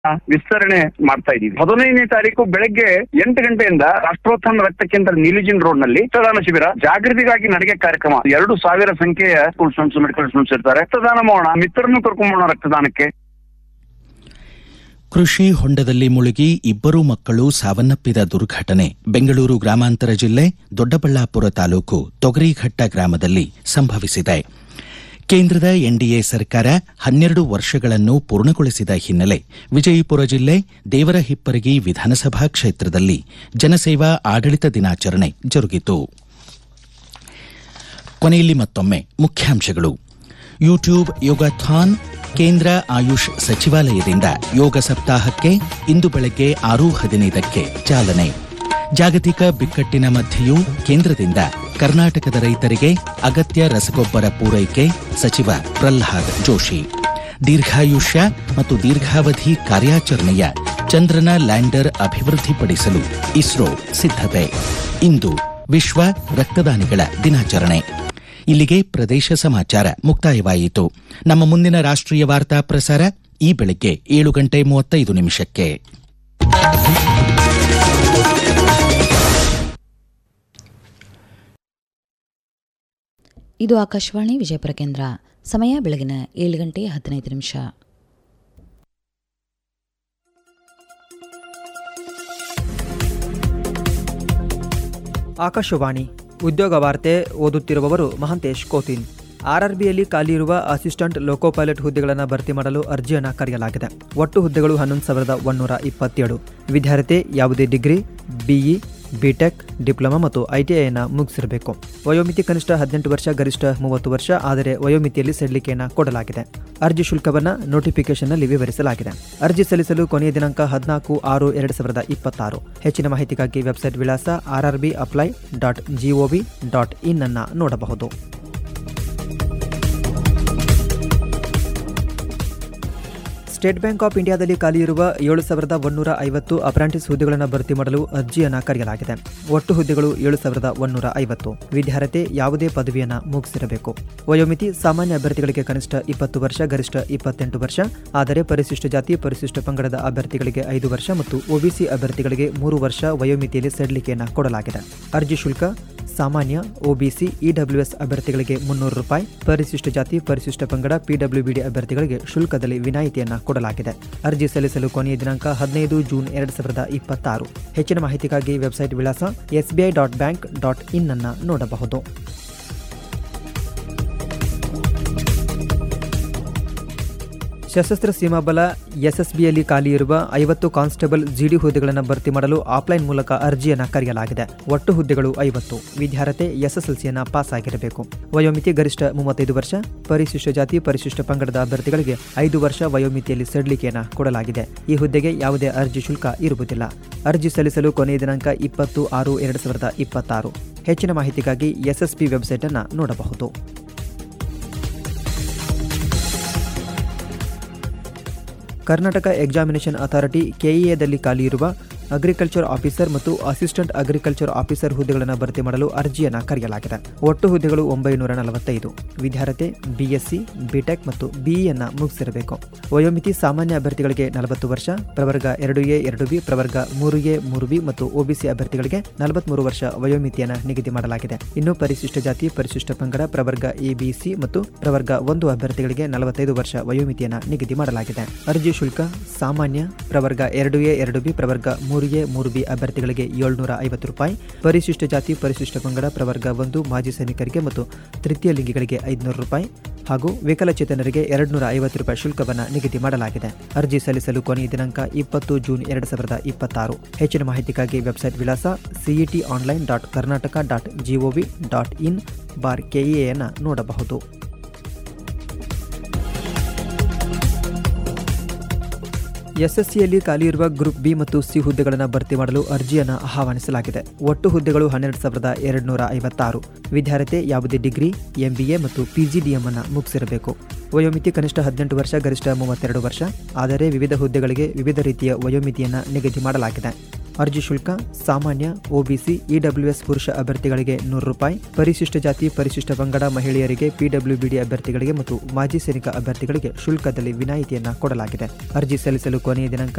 ವಿಸ್ತರಣೆ ಮಾಡ್ತಾ ಇದೀವಿ ಹದಿನೈದನೇ ತಾರೀಕು ಬೆಳಗ್ಗೆ ಎಂಟು ಗಂಟೆಯಿಂದ ರಾಷ್ಟ್ರೋತ್ಥಾನ ರಕ್ತ ಕೇಂದ್ರ ನೀಲಿಜಿನ್ ರೋಡ್ ನಲ್ಲಿ ರಕ್ತದಾನ ಶಿಬಿರ ಜಾಗೃತಿಗಾಗಿ ನಡಿಗೆ ಕಾರ್ಯಕ್ರಮ ಎರಡು ಸಾವಿರ ಸಂಖ್ಯೆಯ ಸ್ಕೂಲ್ ಸ್ಟೂಡೆಂಟ್ಸ್ ಮೆಡಿಕಲ್ ಸ್ಟೂಡೆಂಟ್ಸ್ ಇರ್ತಾರೆ ರಕ್ತದಾನ ಮಾಡೋಣ ಮಿತ್ರರನ್ನು ಕರ್ಕೊಂಬೋಣ ರಕ್ತದಾನಕ್ಕೆ ಕೃಷಿ ಹೊಂಡದಲ್ಲಿ ಮುಳುಗಿ ಇಬ್ಬರು ಮಕ್ಕಳು ಸಾವನ್ನಪ್ಪಿದ ದುರ್ಘಟನೆ ಬೆಂಗಳೂರು ಗ್ರಾಮಾಂತರ ಜಿಲ್ಲೆ ದೊಡ್ಡಬಳ್ಳಾಪುರ ತಾಲೂಕು ತೊಗರಿಘಟ್ಟ ಗ್ರಾಮದಲ್ಲಿ ಸಂಭವಿಸಿದೆ ಕೇಂದ್ರದ ಎನ್ಡಿಎ ಸರ್ಕಾರ ಹನ್ನೆರಡು ವರ್ಷಗಳನ್ನು ಪೂರ್ಣಗೊಳಿಸಿದ ಹಿನ್ನೆಲೆ ವಿಜಯಪುರ ಜಿಲ್ಲೆ ದೇವರಹಿಪ್ಪರಗಿ ವಿಧಾನಸಭಾ ಕ್ಷೇತ್ರದಲ್ಲಿ ಜನಸೇವಾ ಆಡಳಿತ ದಿನಾಚರಣೆ ಜರುಗಿತು ಕೊನೆಯಲ್ಲಿ ಮತ್ತೊಮ್ಮೆ ಮುಖ್ಯಾಂಶಗಳು ಯೂಟ್ಯೂಬ್ ಯೋಗಾಥಾನ್ ಕೇಂದ್ರ ಆಯುಷ್ ಸಚಿವಾಲಯದಿಂದ ಯೋಗ ಸಪ್ತಾಹಕ್ಕೆ ಇಂದು ಬೆಳಗ್ಗೆ ಆರು ಹದಿನೈದಕ್ಕೆ ಚಾಲನೆ ಜಾಗತಿಕ ಬಿಕ್ಕಟ್ಟಿನ ಮಧ್ಯೆಯೂ ಕೇಂದ್ರದಿಂದ ಕರ್ನಾಟಕದ ರೈತರಿಗೆ ಅಗತ್ಯ ರಸಗೊಬ್ಬರ ಪೂರೈಕೆ ಸಚಿವ ಪ್ರಹ್ಲಾದ್ ಜೋಶಿ ದೀರ್ಘಾಯುಷ್ಯ ಮತ್ತು ದೀರ್ಘಾವಧಿ ಕಾರ್ಯಾಚರಣೆಯ ಚಂದ್ರನ ಲ್ಯಾಂಡರ್ ಅಭಿವೃದ್ಧಿಪಡಿಸಲು ಇಸ್ರೋ ಸಿದ್ಧತೆ ಇಂದು ವಿಶ್ವ ರಕ್ತದಾನಿಗಳ ದಿನಾಚರಣೆ ಇಲ್ಲಿಗೆ ಪ್ರದೇಶ ಸಮಾಚಾರ ಮುಕ್ತಾಯವಾಯಿತು ನಮ್ಮ ಮುಂದಿನ ರಾಷ್ಟ್ರೀಯ ವಾರ್ತಾ ಪ್ರಸಾರ ಈ ಬೆಳಗ್ಗೆ ಏಳು ಗಂಟೆ ಮೂವತ್ತೈದು ನಿಮಿಷಕ್ಕೆ ಇದು ಆಕಾಶವಾಣಿ ವಿಜಯಪುರ ಕೇಂದ್ರ ಸಮಯ ಬೆಳಗಿನ ಏಳು ಗಂಟೆ ಹದಿನೈದು ನಿಮಿಷ ಆಕಾಶವಾಣಿ ಉದ್ಯೋಗ ವಾರ್ತೆ ಓದುತ್ತಿರುವವರು ಮಹಂತೇಶ್ ಕೋತಿನ್ ಆರ್ಆರ್ಬಿಯಲ್ಲಿ ಖಾಲಿ ಇರುವ ಅಸಿಸ್ಟೆಂಟ್ ಲೋಕೋ ಪೈಲಟ್ ಹುದ್ದೆಗಳನ್ನು ಭರ್ತಿ ಮಾಡಲು ಅರ್ಜಿಯನ್ನು ಕರೆಯಲಾಗಿದೆ ಒಟ್ಟು ಹುದ್ದೆಗಳು ಹನ್ನೊಂದು ಸಾವಿರದ ಒಂದೂರ ಇಪ್ಪತ್ತೇಳು ವಿದ್ಯಾರ್ಥಿ ಯಾವುದೇ ಡಿಗ್ರಿ ಬಿಇ ಬಿಟೆಕ್ ಡಿಪ್ಲೊಮಾ ಮತ್ತು ಐಟಿಐಯನ್ನು ಮುಗಿಸಿರಬೇಕು ವಯೋಮಿತಿ ಕನಿಷ್ಠ ಹದಿನೆಂಟು ವರ್ಷ ಗರಿಷ್ಠ ಮೂವತ್ತು ವರ್ಷ ಆದರೆ ವಯೋಮಿತಿಯಲ್ಲಿ ಸಡಿಲಿಕೆಯನ್ನು ಕೊಡಲಾಗಿದೆ ಅರ್ಜಿ ಶುಲ್ಕವನ್ನು ನೋಟಿಫಿಕೇಶನ್ನಲ್ಲಿ ವಿವರಿಸಲಾಗಿದೆ ಅರ್ಜಿ ಸಲ್ಲಿಸಲು ಕೊನೆಯ ದಿನಾಂಕ ಹದಿನಾಲ್ಕು ಆರು ಎರಡು ಸಾವಿರದ ಇಪ್ಪತ್ತಾರು ಹೆಚ್ಚಿನ ಮಾಹಿತಿಗಾಗಿ ವೆಬ್ಸೈಟ್ ವಿಳಾಸ RRB apply dot GOV dot in ಅನ್ನು ನೋಡಬಹುದು ಸ್ಟೇಟ್ ಬ್ಯಾಂಕ್ ಆಫ್ ಇಂಡಿಯಾದಲ್ಲಿ ಖಾಲಿ ಇರುವ ಏಳು ಸಾವಿರದ ಒಂದೂರ ಐವತ್ತು ಅಪ್ರಾಂಟಿಸ್ ಹುದ್ದೆಗಳನ್ನು ಭರ್ತಿ ಮಾಡಲು ಅರ್ಜಿಯನ್ನು ಕರೆಯಲಾಗಿದೆ ಒಟ್ಟು ಹುದ್ದೆಗಳು ಏಳು ಸಾವಿರದ ಒಂದೂರ ಐವತ್ತು ವಿದ್ಯಾರ್ಥಿ ಯಾವುದೇ ಪದವಿಯನ್ನು ಮುಗಿಸಿರಬೇಕು ವಯೋಮಿತಿ ಸಾಮಾನ್ಯ ಅಭ್ಯರ್ಥಿಗಳಿಗೆ ಕನಿಷ್ಠ ಇಪ್ಪತ್ತು ವರ್ಷ ಗರಿಷ್ಠ ಇಪ್ಪತ್ತೆಂಟು ವರ್ಷ ಆದರೆ ಪರಿಶಿಷ್ಟ ಜಾತಿ ಪರಿಶಿಷ್ಟ ಪಂಗಡದ ಅಭ್ಯರ್ಥಿಗಳಿಗೆ ಐದು ವರ್ಷ ಮತ್ತು ಒಬಿಸಿ ಅಭ್ಯರ್ಥಿಗಳಿಗೆ ಮೂರು ವರ್ಷ ವಯೋಮಿತಿಯಲ್ಲಿ ಸಡಿಲಿಕೆಯನ್ನು ಕೊಡಲಾಗಿದೆ ಅರ್ಜಿ ಶುಲ್ಕ ಸಾಮಾನ್ಯ ಒಬಿಸಿ ಇಡಬ್ಲ್ಯೂಎಸ್ ಅಭ್ಯರ್ಥಿಗಳಿಗೆ ಮುನ್ನೂರು ರೂಪಾಯಿ ಪರಿಶಿಷ್ಟ ಜಾತಿ ಪರಿಶಿಷ್ಟ ಪಂಗಡ ಪಿಡಬ್ಲ್ಯೂಬಿಡಿ ಅಭ್ಯರ್ಥಿಗಳಿಗೆ ಶುಲ್ಕದಲ್ಲಿ ವಿನಾಯಿತಿಯನ್ನು ಕೊಡಲಾಗಿದೆ ಅರ್ಜಿ ಸಲ್ಲಿಸಲು ಕೊನೆಯ ದಿನಾಂಕ ಹದಿನೈದು ಜೂನ್ ಎರಡು ಸಾವಿರದ ಇಪ್ಪತ್ತಾರು ಹೆಚ್ಚಿನ ಮಾಹಿತಿಗಾಗಿ ವೆಬ್ಸೈಟ್ ವಿಳಾಸ SBI dot bank dot in ಅನ್ನು ನೋಡಬಹುದು ಸಶಸ್ತ್ರ ಸೀಮಾಬಲ ಎಸ್ಎಸ್ಬಿಯಲ್ಲಿ ಖಾಲಿ ಇರುವ ಐವತ್ತು ಕಾನ್ಸ್ಟೇಬಲ್ ಜಿಡಿ ಹುದ್ದೆಗಳನ್ನು ಭರ್ತಿ ಮಾಡಲು ಆಫ್ಲೈನ್ ಮೂಲಕ ಅರ್ಜಿಯನ್ನು ಕರೆಯಲಾಗಿದೆ ಒಟ್ಟು ಹುದ್ದೆಗಳು ಐವತ್ತು ವಿದ್ಯಾರ್ಥಿ ಎಸ್ಎಸ್ಎಲ್ಸಿಯನ್ನು ಪಾಸ್ ಆಗಿರಬೇಕು ವಯೋಮಿತಿ ಗರಿಷ್ಠ ಮೂವತ್ತೈದು ವರ್ಷ ಪರಿಶಿಷ್ಟ ಜಾತಿ ಪರಿಶಿಷ್ಟ ಪಂಗಡದ ಅಭ್ಯರ್ಥಿಗಳಿಗೆ ಐದು ವರ್ಷ ವಯೋಮಿತಿಯಲ್ಲಿ ಸಡಿಲಿಕೆಯನ್ನು ಕೊಡಲಾಗಿದೆ ಈ ಹುದ್ದೆಗೆ ಯಾವುದೇ ಅರ್ಜಿ ಶುಲ್ಕ ಇರುವುದಿಲ್ಲ ಅರ್ಜಿ ಸಲ್ಲಿಸಲು ಕೊನೆಯ ದಿನಾಂಕ ಇಪ್ಪತ್ತು ಆರು ಎರಡು ಸಾವಿರದ ಇಪ್ಪತ್ತಾರು ಹೆಚ್ಚಿನ ಮಾಹಿತಿಗಾಗಿ ಎಸ್ಎಸ್ಪಿ ವೆಬ್ಸೈಟ್ ಅನ್ನು ನೋಡಬಹುದು ಕರ್ನಾಟಕ ಎಕ್ಸಾಮಿನೇಷನ್ ಅಥಾರಿಟಿ ಕೆಇಎದಲ್ಲಿ ಖಾಲಿ ಇರುವ ಅಗ್ರಿಕಲ್ಚರ್ ಆಫೀಸರ್ ಮತ್ತು ಅಸಿಸ್ಟೆಂಟ್ ಅಗ್ರಿಕಲ್ಚರ್ ಆಫೀಸರ್ ಹುದ್ದೆಗಳನ್ನು ಭರ್ತಿ ಮಾಡಲು ಅರ್ಜಿಯನ್ನು ಕರೆಯಲಾಗಿದೆ ಒಟ್ಟು ಹುದ್ದೆಗಳು ಒಂಬೈನೂರ ನಲವತ್ತೈದು ವಿದ್ಯಾರ್ಥಿ ಬಿಎಸ್ಸಿ ಬಿಟೆಕ್ ಮತ್ತು ಬಿಇಯನ್ನು ಮುಗಿಸಿರಬೇಕು ವಯೋಮಿತಿ ಸಾಮಾನ್ಯ ಅಭ್ಯರ್ಥಿಗಳಿಗೆ ನಲವತ್ತು ವರ್ಷ ಪ್ರವರ್ಗ ಎರಡು ಎ ಎರಡು ಬಿ ಪ್ರವರ್ಗ ಮೂರು ಎ ಮೂರು ಬಿ ಮತ್ತು ಒಬಿಸಿ ಅಭ್ಯರ್ಥಿಗಳಿಗೆ ನಲವತ್ಮೂರು ವರ್ಷ ವಯೋಮಿತಿಯನ್ನು ನಿಗದಿ ಮಾಡಲಾಗಿದೆ ಇನ್ನು ಪರಿಶಿಷ್ಟ ಜಾತಿ ಪರಿಶಿಷ್ಟ ಪಂಗಡ ಪ್ರವರ್ಗ ಎಬಿಸಿ ಮತ್ತು ಪ್ರವರ್ಗ ಒಂದು ಅಭ್ಯರ್ಥಿಗಳಿಗೆ ನಲವತ್ತೈದು ವರ್ಷ ವಯೋಮಿತಿಯನ್ನು ನಿಗದಿ ಮಾಡಲಾಗಿದೆ ಅರ್ಜಿ ಶುಲ್ಕ ಸಾಮಾನ್ಯ ಪ್ರವರ್ಗ ಎರಡು ಎ ಎರಡು ಬಿ ಪ್ರವರ್ಗ ಮೂರು ಎ ಮೂರು ಬಿ ಅಭ್ಯರ್ಥಿಗಳಿಗೆ ಏಳ್ನೂರ ಐವತ್ತು ರೂಪಾಯಿ ಪರಿಶಿಷ್ಟ ಜಾತಿ ಪರಿಶಿಷ್ಟ ಪಂಗಡ ಪ್ರವರ್ಗ ಒಂದು ಮಾಜಿ ಸೈನಿಕರಿಗೆ ಮತ್ತು ತೃತೀಯ ಲಿಂಗಿಗಳಿಗೆ ಐದುನೂರು ರೂಪಾಯಿ ಹಾಗೂ ವಿಕಲಚೇತನರಿಗೆ ಎರಡುನೂರ ಐವತ್ತು ರೂಪಾಯಿ ಶುಲ್ಕವನ್ನು ನಿಗದಿ ಮಾಡಲಾಗಿದೆ ಅರ್ಜಿ ಸಲ್ಲಿಸಲು ಕೊನೆಯ ದಿನಾಂಕ ಇಪ್ಪತ್ತು ಜೂನ್ ಎರಡು ಸಾವಿರದ ಇಪ್ಪತ್ತಾರು ಹೆಚ್ಚಿನ ಮಾಹಿತಿಗಾಗಿ ವೆಬ್ಸೈಟ್ ವಿಳಾಸ CET online dot Karnataka dot GOV dot in bar ಕೆಇಎಯನ್ನು ನೋಡಬಹುದು ಎಸ್ಎಸ್ಸಿಯಲ್ಲಿ ಖಾಲಿ ಇರುವ ಗ್ರೂಪ್ ಬಿ ಮತ್ತು ಸಿ ಹುದ್ದೆಗಳನ್ನು ಭರ್ತಿ ಮಾಡಲು ಅರ್ಜಿಯನ್ನು ಆಹ್ವಾನಿಸಲಾಗಿದೆ ಒಟ್ಟು ಹುದ್ದೆಗಳು ಹನ್ನೆರಡು ಸಾವಿರದ ಎರಡುನೂರ ಐವತ್ತಾರು ವಿದ್ಯಾರ್ಥಿ ಯಾವುದೇ ಡಿಗ್ರಿ ಎಂಬಿಎ ಮತ್ತು ಪಿಜಿಡಿಎಂ ಅನ್ನು ಮುಗಿಸಿರಬೇಕು ವಯೋಮಿತಿ ಕನಿಷ್ಠ ಹದಿನೆಂಟು ವರ್ಷ ಗರಿಷ್ಠ ಮೂವತ್ತೆರಡು ವರ್ಷ ಆದರೆ ವಿವಿಧ ಹುದ್ದೆಗಳಿಗೆ ವಿವಿಧ ರೀತಿಯ ವಯೋಮಿತಿಯನ್ನು ನಿಗದಿ ಮಾಡಲಾಗಿದೆ ಅರ್ಜಿ ಶುಲ್ಕ ಸಾಮಾನ್ಯ ಒಬಿಸಿ ಇಡಬ್ಲ್ಯೂಎಸ್ ಪುರುಷ ಅಭ್ಯರ್ಥಿಗಳಿಗೆ ನೂರು ರೂಪಾಯಿ ಪರಿಶಿಷ್ಟ ಜಾತಿ ಪರಿಶಿಷ್ಟ ಪಂಗಡ ಮಹಿಳೆಯರಿಗೆ ಪಿಡಬ್ಲ್ಯೂಬಿಡಿ ಅಭ್ಯರ್ಥಿಗಳಿಗೆ ಮತ್ತು ಮಾಜಿ ಸೈನಿಕ ಅಭ್ಯರ್ಥಿಗಳಿಗೆ ಶುಲ್ಕದಲ್ಲಿ ವಿನಾಯಿತಿಯನ್ನು ಕೊಡಲಾಗಿದೆ ಅರ್ಜಿ ಸಲ್ಲಿಸಲು ಕೊನೆಯ ದಿನಾಂಕ